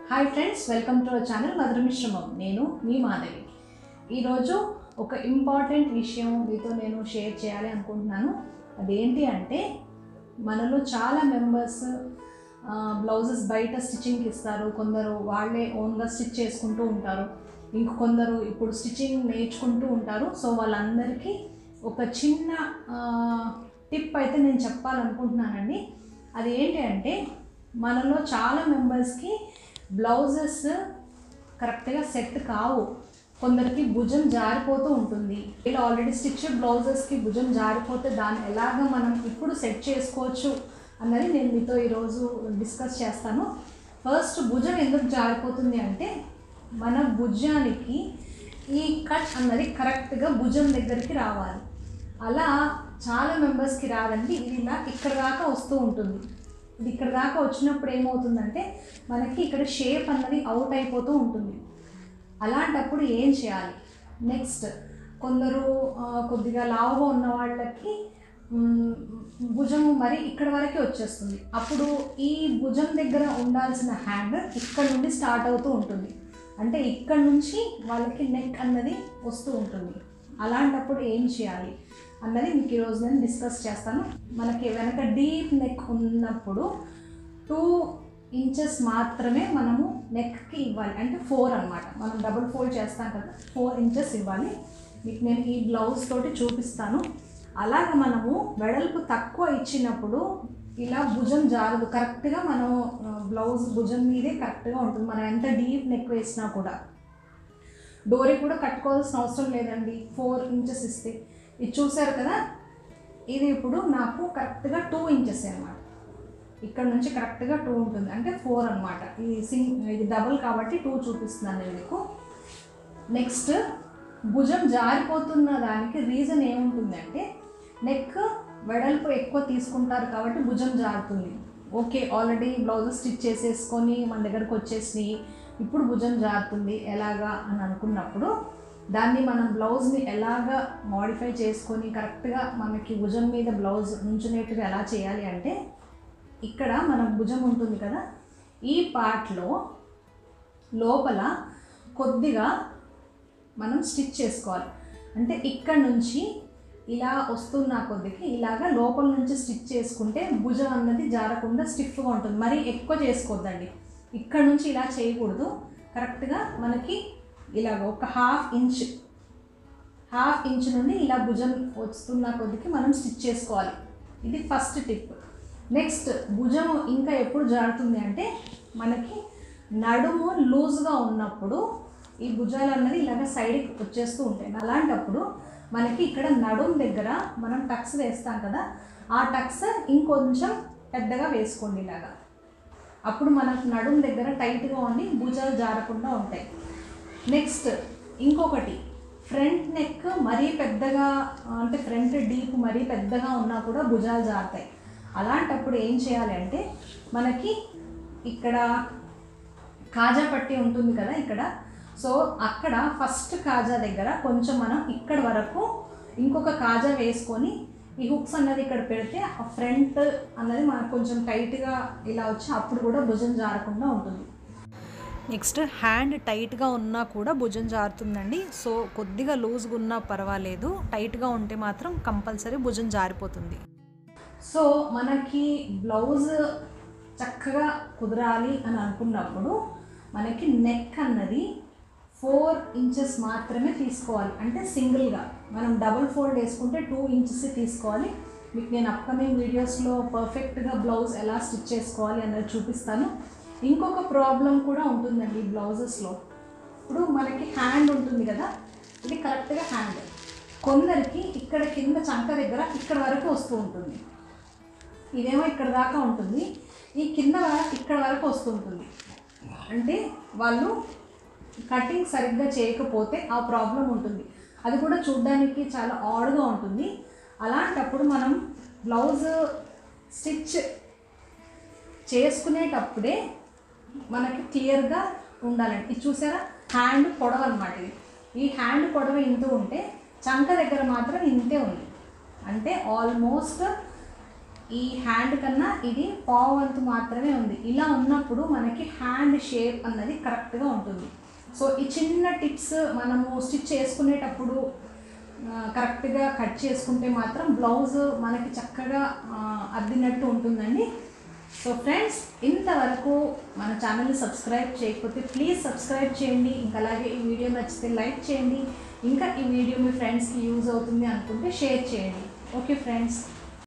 hi friends welcome to our channel Madhuramishramam నేను మీ మాధవి ఈరోజు ఒక ఇంపార్టెంట్ విషయం మీతో నేను షేర్ చేయాలి అనుకుంటున్నాను అదేంటి అంటే మనలో చాలా మెంబర్స్ బ్లౌజెస్ బయట స్టిచ్చింగ్కి ఇస్తారు కొందరు వాళ్ళే ఓన్గా స్టిచ్ చేసుకుంటూ ఉంటారు ఇంక కొందరు ఇప్పుడు స్టిచ్చింగ్ నేర్చుకుంటూ ఉంటారు సో వాళ్ళందరికీ ఒక చిన్న టిప్ అయితే నేను చెప్పాలనుకుంటున్నానండి అది ఏంటి అంటే మనలో చాలా మెంబర్స్కి బ్లౌజెస్ కరెక్ట్గా సెట్ కావు కొందరికి భుజం జారిపోతూ ఉంటుంది ఇలా ఆల్రెడీ స్టిచ్ బ్లౌజెస్కి భుజం జారిపోతే దాన్ని ఎలాగ మనం ఇప్పుడు సెట్ చేసుకోవచ్చు అన్నది నేను మీతో ఈరోజు డిస్కస్ చేస్తాను ఫస్ట్ భుజం ఎందుకు జారిపోతుంది అంటే మన భుజానికి ఈ కట్ అన్నది కరెక్ట్గా భుజం దగ్గరికి రావాలి అలా చాలా మెంబర్స్కి రాదండి ఇది ఇలా ఇక్కడ దాకా వస్తూ ఉంటుంది ఇది ఇక్కడ దాకా వచ్చినప్పుడు ఏమవుతుందంటే మనకి ఇక్కడ షేప్ అన్నది అవుట్ అయిపోతూ ఉంటుంది అలాంటప్పుడు ఏం చేయాలి నెక్స్ట్ కొందరు ఆ, కొద్దిగా లావుగా ఉన్న వాళ్ళకి మ్, భుజం మరి ఇక్కడ వరకే వచ్చేస్తుంది అప్పుడు ఈ భుజం దగ్గర ఉండాల్సిన హ్యాండ్ ఇక్కడ నుండి స్టార్ట్ అవుతూ ఉంటుంది అంటే ఇక్కడ నుంచి వాళ్ళకి నెక్ అన్నది వస్తూ ఉంటుంది అలాంటప్పుడు ఏం చేయాలి అన్నది మీకు ఈరోజు నేను డిస్కస్ చేస్తాను మనకి వెనక డీప్ నెక్ ఉన్నప్పుడు టూ ఇంచెస్ మాత్రమే మనము నెక్కి ఇవ్వాలి అంటే ఫోర్ అన్నమాట మనం డబుల్ ఫోల్డ్ చేస్తాం కదా ఫోర్ ఇంచెస్ ఇవ్వాలి మీకు నేను ఈ బ్లౌజ్ తోటి చూపిస్తాను అలాగ మనము వెడల్పు తక్కువ ఇచ్చినప్పుడు ఇలా భుజం జారదు కరెక్ట్గా మనం ఆ, బ్లౌజ్ భుజం మీదే కరెక్ట్గా ఉంటుంది మనం ఎంత డీప్ నెక్ వేసినా కూడా డోరీ కూడా కట్టుకోవాల్సిన అవసరం లేదండి ఫోర్ ఇంచెస్ ఇస్తే ఇది చూసారు కదా ఇది ఇప్పుడు నాకు కరెక్ట్గా టూ ఇంచెస్ అనమాట ఇక్కడ నుంచి కరెక్ట్గా టూ ఉంటుంది అంటే ఫోర్ అనమాట ఇది సింగ్ ఇది డబుల్ కాబట్టి టూ చూపిస్తున్నాను నేను మీకు నెక్స్ట్ భుజం జారిపోతున్న దానికి రీజన్ ఏముంటుంది అంటే నెక్ వెడల్పు ఎక్కువ తీసుకుంటారు కాబట్టి భుజం జారుతుంది ఓకే ఆల్రెడీ బ్లౌజెస్ స్టిచ్ చేసేసుకొని మన దగ్గరకు వచ్చేసినాయి ఇప్పుడు భుజం జారుతుంది ఎలాగా అని అనుకున్నప్పుడు దాన్ని మనం బ్లౌజ్ని ఎలాగా మాడిఫై చేసుకొని కరెక్ట్గా మనకి భుజం మీద బ్లౌజ్ నుంచునేట్టుగా ఎలా చేయాలి అంటే ఇక్కడ మన భుజం ఉంటుంది కదా ఈ పార్ట్లో లోపల కొద్దిగా మనం స్టిచ్ చేసుకోవాలి అంటే ఇక్కడ నుంచి ఇలా వస్తున్న కొద్దికి ఇలాగా లోపల నుంచి స్టిచ్ చేసుకుంటే భుజం అన్నది జారకుండా స్టిఫ్గా ఉంటుంది మరీ ఎక్కువ చేసుకోవద్దండి ఇక్కడ నుంచి ఇలా చేయకూడదు కరెక్ట్గా మనకి ఇలాగ ఒక హాఫ్ ఇంచ్ హాఫ్ ఇంచ్ నుండి ఇలా భుజం వస్తున్న కొద్దికి మనం స్టిచ్ చేసుకోవాలి ఇది ఫస్ట్ టిప్ నెక్స్ట్ భుజం ఇంకా ఎప్పుడు జారుతుంది అంటే మనకి నడుము లూజ్గా ఉన్నప్పుడు ఈ భుజాలు అన్నది ఇలాగ సైడ్కి వచ్చేస్తూ ఉంటాయి అలాంటప్పుడు మనకి ఇక్కడ నడుము దగ్గర మనం టక్స్ వేస్తాం కదా ఆ టక్స్ ఇంకొంచెం పెద్దగా వేసుకోండి ఇలాగా అప్పుడు మనకు నడుము దగ్గర టైట్గా ఉండి భుజాలు జారకుండా ఉంటాయి నెక్స్ట్ ఇంకొకటి ఫ్రంట్ నెక్ మరీ పెద్దగా అంటే ఫ్రంట్ డీప్ మరీ పెద్దగా ఉన్నా కూడా భుజాలు జారుతాయి అలాంటప్పుడు ఏం చేయాలి అంటే మనకి ఇక్కడ కాజా పట్టి ఉంటుంది కదా ఇక్కడ సో అక్కడ ఫస్ట్ కాజా దగ్గర కొంచెం మనం ఇక్కడ వరకు ఇంకొక కాజా వేసుకొని ఈ హుక్స్ అన్నది ఇక్కడ పెడితే ఆ ఫ్రంట్ అన్నది మనకు కొంచెం టైట్గా ఇలా వచ్చి అప్పుడు కూడా భుజం జారకుండా ఉంటుంది నెక్స్ట్ హ్యాండ్ టైట్గా ఉన్నా కూడా భుజం జారుతుందండి సో కొద్దిగా లూజ్గా ఉన్నా పర్వాలేదు టైట్గా ఉంటే మాత్రం కంపల్సరీ భుజం జారిపోతుంది సో మనకి బ్లౌజ్ చక్కగా కుదరాలి అని అనుకున్నప్పుడు మనకి నెక్ అన్నది ఫోర్ ఇంచెస్ మాత్రమే తీసుకోవాలి అంటే సింగిల్గా మనం డబుల్ ఫోల్డ్ వేసుకుంటే టూ ఇంచెస్ తీసుకోవాలి మీకు నేను అప్కమింగ్ వీడియోస్లో పర్ఫెక్ట్గా బ్లౌజ్ ఎలా స్టిచ్ చేసుకోవాలి అన్నది చూపిస్తాను ఇంకొక ప్రాబ్లం కూడా ఉంటుందండి బ్లౌజెస్లో ఇప్పుడు మనకి హ్యాండ్ ఉంటుంది కదా ఇది కరెక్ట్గా హ్యాండ్ కొందరికి ఇక్కడ కింద చంక దగ్గర ఇక్కడ వరకు వస్తూ ఉంటుంది ఇదేమో ఇక్కడ దాకా ఉంటుంది ఈ కింద ఇక్కడ వరకు వస్తుంటుంది అంటే వాళ్ళు కటింగ్ సరిగ్గా చేయకపోతే ఆ ప్రాబ్లం ఉంటుంది అది కూడా చూడ్డానికి చాలా ఆడ్గా ఉంటుంది అలాంటప్పుడు మనం బ్లౌజ్ స్టిచ్ చేసుకునేటప్పుడే మనకి క్లియర్గా ఉండాలండి ఇది చూసారా హ్యాండ్ పొడవ అనమాట ఇది ఈ హ్యాండ్ పొడవ ఇంత ఉంటే చంక దగ్గర మాత్రం ఇంతే ఉంది అంటే ఆల్మోస్ట్ ఈ హ్యాండ్ కన్నా ఇది పావు వంతు మాత్రమే ఉంది ఇలా ఉన్నప్పుడు మనకి హ్యాండ్ షేప్ అన్నది కరెక్ట్గా ఉంటుంది సో ఈ చిన్న టిప్స్ మనము స్టిచ్ చేసుకునేటప్పుడు ఆ, కరెక్ట్గా కట్ చేసుకుంటే మాత్రం బ్లౌజ్ మనకి చక్కగా ఆ, అద్దినట్టు ఉంటుందండి సో ఫ్రెండ్స్ ఇంతవరకు మన ఛానల్ని సబ్స్క్రైబ్ చేయకపోతే ప్లీజ్ సబ్స్క్రైబ్ చేయండి ఇంకా అలాగే ఈ వీడియో నచ్చితే లైక్ చేయండి ఇంకా ఈ వీడియో మీ ఫ్రెండ్స్కి యూజ్ అవుతుంది అనుకుంటే షేర్ చేయండి ఓకే ఫ్రెండ్స్